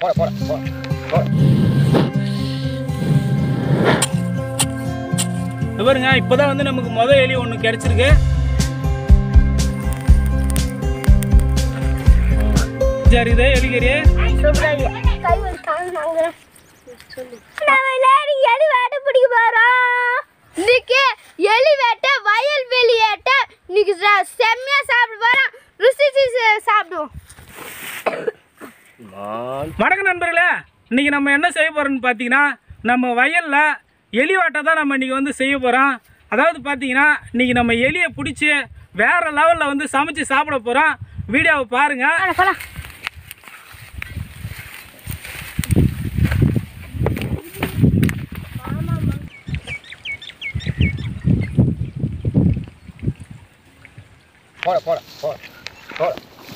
போட போட போட போட இது பாருங்க இப்போதான் வந்து நமக்கு முத எலி ஒன்று கிடைச்சிருக்கு சரி இதே எலிகறியே கை ஒரு தாங்க நம்ம எல்லாரும் எலி வேட்டை பிடிக்க போறோம் இன்னைக்கு எலி வேட்டை வயல் வெளி வேட்டை இன்னைக்கு ச- செம்மையா சாப்பிட போறோம் ருசிச்சு ச- சாப்பிடுவோம் வணக்கம் நண்பர்களே இன்னைக்கு நம்ம என்ன செய்ய போறோம்னு பார்த்தீங்கன்னா நம்ம வயல்ல எலி வாட்டை தான் நம்ம இன்னைக்கு வந்து செய்ய போறோம் அதாவது பார்த்தீங்கன்னா இன்னைக்கு நம்ம எலியை பிடிச்சி வேற லெவலில் வந்து சமைச்சு சாப்பிட போறோம் வீடியோவை பாருங்க போலாம் போட போட போட போட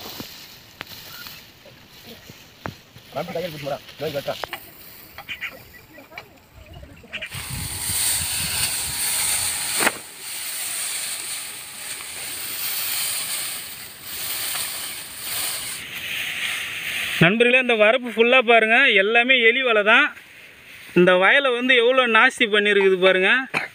கம்பி கையில் பிடிச்சி போடா நோய் கட்டா நண்பர்களே இந்த வரப்பு ஃபுல்லாக பாருங்கள் எல்லாமே எலி வலை தான் இந்த வயலை வந்து எவ்வளோ நாஸ்தி பண்ணியிருக்குது பாருங்க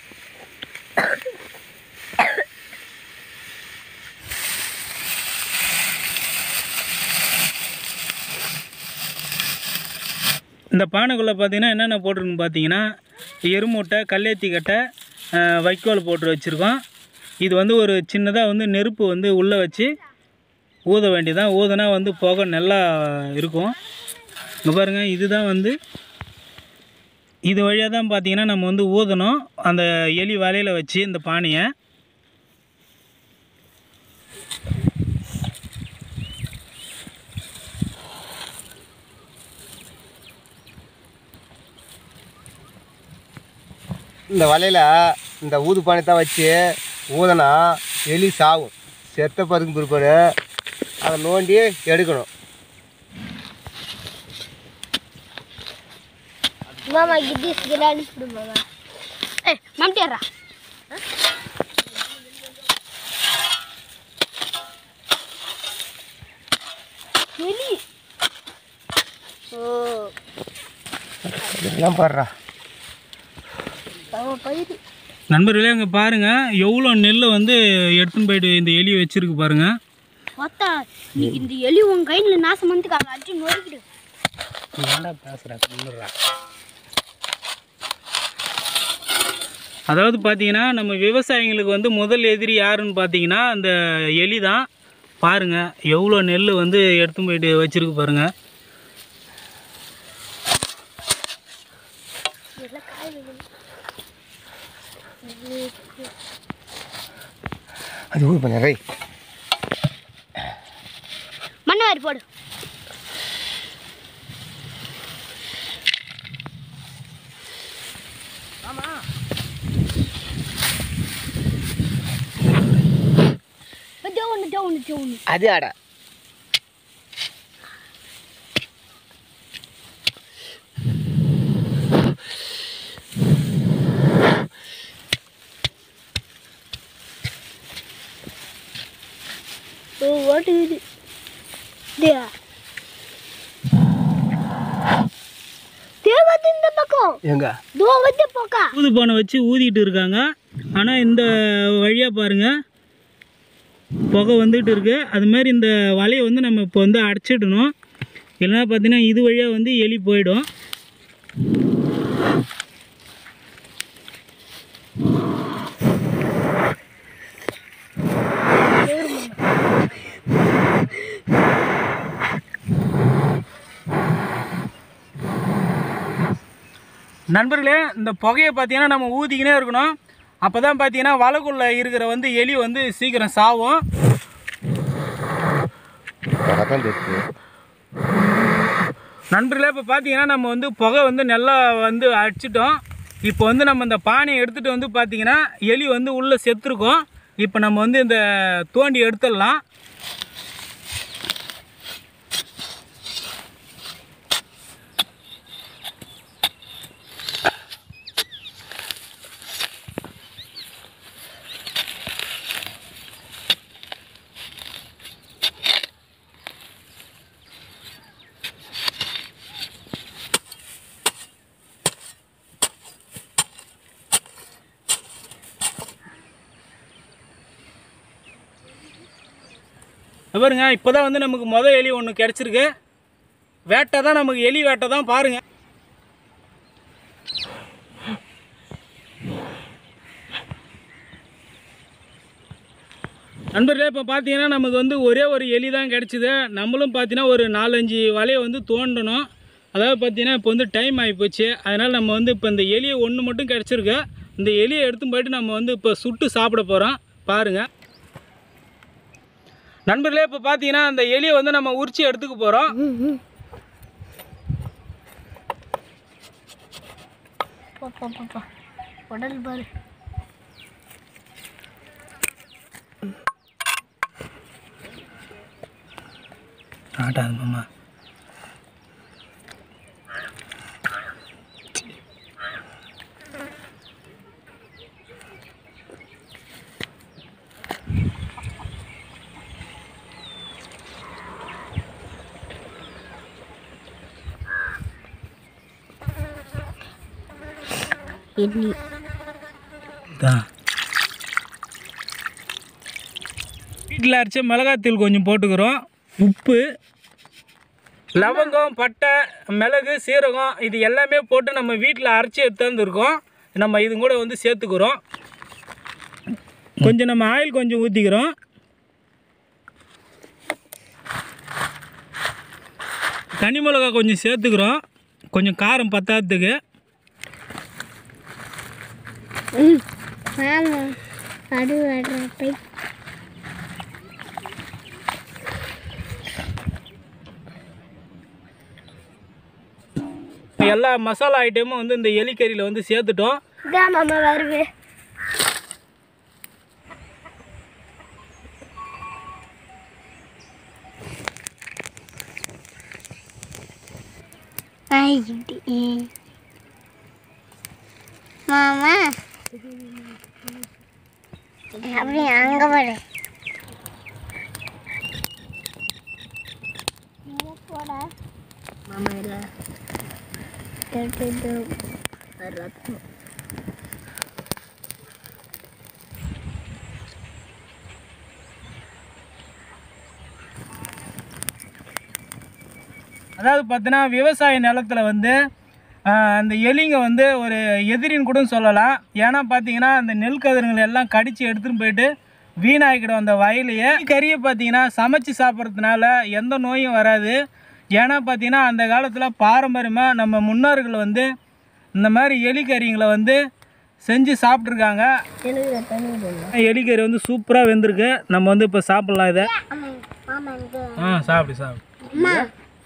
இந்த பானைக்குள்ளே பார்த்தீங்கன்னா என்னென்ன போட்டிருக்குன்னு பார்த்தீங்கன்னா எருமூட்டை கல்லேத்தி கட்டை அஹ், வைக்கோல் போட்டு வச்சுருக்கோம் இது வந்து ஒரு சின்னதாக வந்து நெருப்பு வந்து உள்ளே வச்சு ஊத வேண்டியதான் ஊதுனா வந்து புகை நல்லா இருக்கும் இங்கே பாருங்கள் இதுதான் வந்து இது வழியாக தான் பார்த்தீங்கன்னா நம்ம வந்து ஊதணும் அந்த எலி வலையில் வச்சு இந்த பானையை இந்த வலையில் இந்த ஊது பானை தான் வச்சு ஊதனா எலி சாகும் செத்த பதுக்கு பிற்பாடு அதை நோண்டி எடுக்கணும் மாமா கிட்டிஸ் கிராடி கொடு மாமா ஏய் மம்டியாரா எலி ஓ எல்லாம் பாடுறா அவன் பயிர் நண்பர்களே அங்கே பாருங்கள் எவ்வளோ நெல்லை வந்து எடுத்துன்னு போயிட்டு இந்த எலி வச்சுருக்கு பாருங்கள் பார்த்தா இன்னைக்கு இந்த எலி உன் கையில் நாசம் வந்து அதை அடிச்சு நொறுக்கிடு ஏன்டா பேசுகிறா அதாவது பார்த்தீங்கன்னா நம்ம விவசாயிங்களுக்கு வந்து முதல் எதிரி யாருன்னு பார்த்தீங்கன்னா அந்த எலி தான் பாருங்கள் எவ்வளோ நெல் வந்து எடுத்து போயிட்டு வச்சிருக்கு பாருங்கள் அது ஊது பண்ண ரை மண்ணை வாரி போடு ஒன்று டோ ஒன்று டோ ஒன்று அது ஆடா ஓ ஓட்டுது தேவா தேவத்து இந்த பக்கம் எங்க தோ வந்து போக்கா ஊது பானை வச்சு ஊதிட்டு இருக்காங்க ஆனால் இந்த வழியாக பாருங்கள் புகை வந்துட்டு இருக்கு அது மாதிரி இந்த வலையை வந்து நம்ம இப்போ வந்து அடைச்சிடணும் இல்லைன்னா பார்த்தீங்கன்னா இது வழியாக வந்து எலி போயிடும் நண்பர்களே இந்த புகையை பார்த்தீங்கன்னா நம்ம ஊதிக்கினே இருக்கணும் அப்போ தான் பார்த்தீங்கன்னா வலைக்குள்ளே இருக்கிற வந்து எலி வந்து சீக்கிரம் சாவும் அதான் தெரியுது நண்பர்களே இப்போ பார்த்தீங்கன்னா நம்ம வந்து புகை வந்து நல்லா வந்து அடிச்சிட்டோம் இப்போ வந்து நம்ம இந்த பானையை எடுத்துகிட்டு வந்து பார்த்தீங்கன்னா எலி வந்து உள்ளே செத்துருக்கோம் இப்போ நம்ம வந்து இந்த தோண்டி எடுத்துடலாம் இங்க பாருங்க இப்போ தான் வந்து நமக்கு மொதல் எலி ஒன்று கிடச்சிருக்கு வேட்டை தான் நமக்கு எலி வேட்டை தான் பாருங்க நண்பர்களே இப்போ பார்த்தீங்கன்னா நமக்கு வந்து ஒரே ஒரு எலி தான் கிடச்சிது நம்மளும் பார்த்தீங்கன்னா ஒரு நாலஞ்சு வலையை வந்து தோண்டணும் அதாவது பார்த்தீங்கன்னா இப்போ வந்து டைம் ஆகிப்போச்சு அதனால் நம்ம வந்து இப்போ இந்த எலியை ஒன்று மட்டும் கிடச்சிருக்கு இந்த எலியை எடுத்து போயிட்டு நம்ம வந்து இப்போ சுட்டு சாப்பிட போகிறோம் பாருங்கள் நண்பர்களே இப்போ பார்த்தீங்கன்னா அந்த எலியை வந்து நம்ம உரிச்சு எடுத்துக்க போகிறோம் போ போ போ போ உடல் பாரு ஆட்டாது மாமா எண்ணி தான் வீட்டில் அரைச்ச மிளகாத்தூள் கொஞ்சம் போட்டுக்கிறோம் உப்பு லவங்கம் பட்டை மிளகு சீரகம் இது எல்லாமே போட்டு நம்ம வீட்டில் அரைச்சி எடுத்துருந்துருக்கோம் நம்ம இது கூட வந்து சேர்த்துக்கிறோம் கொஞ்சம் நம்ம ஆயில் கொஞ்சம் ஊற்றிக்கிறோம் தனி மிளகா கொஞ்சம் சேர்த்துக்கிறோம் கொஞ்சம் காரம் பத்தாததுக்கு ஆமா அடு வர்றப்ப எல்லா மசாலா ஐட்டமும் வந்து இந்த எலிக்கறியில் வந்து சேர்த்துட்டோம் இதான் மாமா வருது மாமா அப்படி அங்க பாரு மாமா இல்ல கேட்டு ரத்தம் அதாவது பார்த்தீங்கன்னா விவசாய நிலத்துல வந்து ஆஹ், அந்த எலிங்க வந்து ஒரு எதிரின்னு கூட சொல்லலாம் ஏன்னா பார்த்தீங்கன்னா அந்த நெல் கதிர்கள் எல்லாம் கடித்து எடுத்துன்னு போயிட்டு வீணாக்கிடும் அந்த வயலையே கறியை பார்த்தீங்கன்னா சமைச்சு சாப்பிட்றதுனால எந்த நோயும் வராது ஏன்னா பார்த்தீங்கன்னா அந்த காலத்தில் பாரம்பரியமாக நம்ம முன்னோர்கள் வந்து இந்த மாதிரி எலிக்கறிங்களை வந்து செஞ்சு சாப்பிட்ருக்காங்க தெலுங்கு தண்ணி எலிக்கறி வந்து சூப்பராக வெந்திருக்கு நம்ம வந்து இப்போ சாப்பிட்லாம் இதை மாமா இங்க ஆ சாப்பிடு சாப்பிடு அம்மா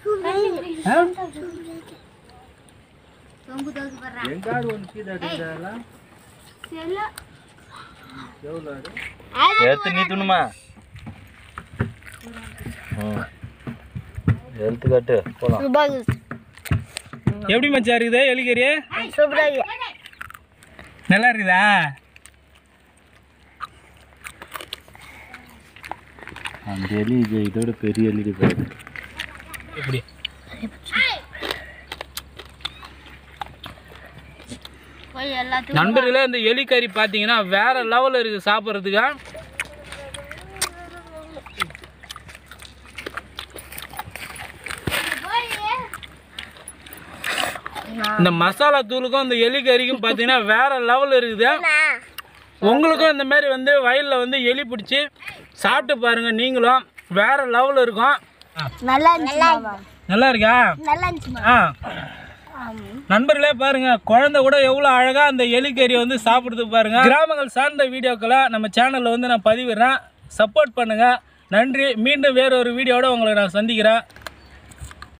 எடுத்து நீ துணுமா எடுத்து காட்டு போலாம் சூப்பராக எப்படி மச்சான் இருக்குது எலிக்கறி சூப்பராக நல்லா இருக்குதா அந்த எலி இது இதோட பெரிய எலி பாரு எப்படி போய் எல்லாத்தையும் நண்பர்களே இந்த எலிக்கறி பார்த்தீங்கன்னா வேற லெவலில் இருக்குது சாப்பிட்றதுக்கு இந்த மசாலா தூளுக்கும் இந்த எலிக்கறிக்கும் பார்த்தீங்கன்னா வேற லெவல் இருக்குது உங்களுக்கும் இந்த மாதிரி வந்து வயலில் வந்து எலி பிடிச்சி சாப்பிட்டு பாருங்க நீங்களும் வேற லெவலில் இருக்கும் நல்லா இருந்துச்சு மாமா நல்லா இருக்கா நல்லா இருந்துச்சு ஆ நண்பர்களே பாருங்க குழந்தை கூட எவ்வளோ அழகா அந்த எலிக்கறி வந்து சாப்பிடுறது பாருங்க கிராமங்கள் சார்ந்த வீடியோக்களை நம்ம சேனல்ல வந்து நான் பதிவிடுறேன் சப்போர்ட் பண்ணுங்க நன்றி மீண்டும் வேற ஒரு வீடியோட உங்களை நான் சந்திக்கிறேன்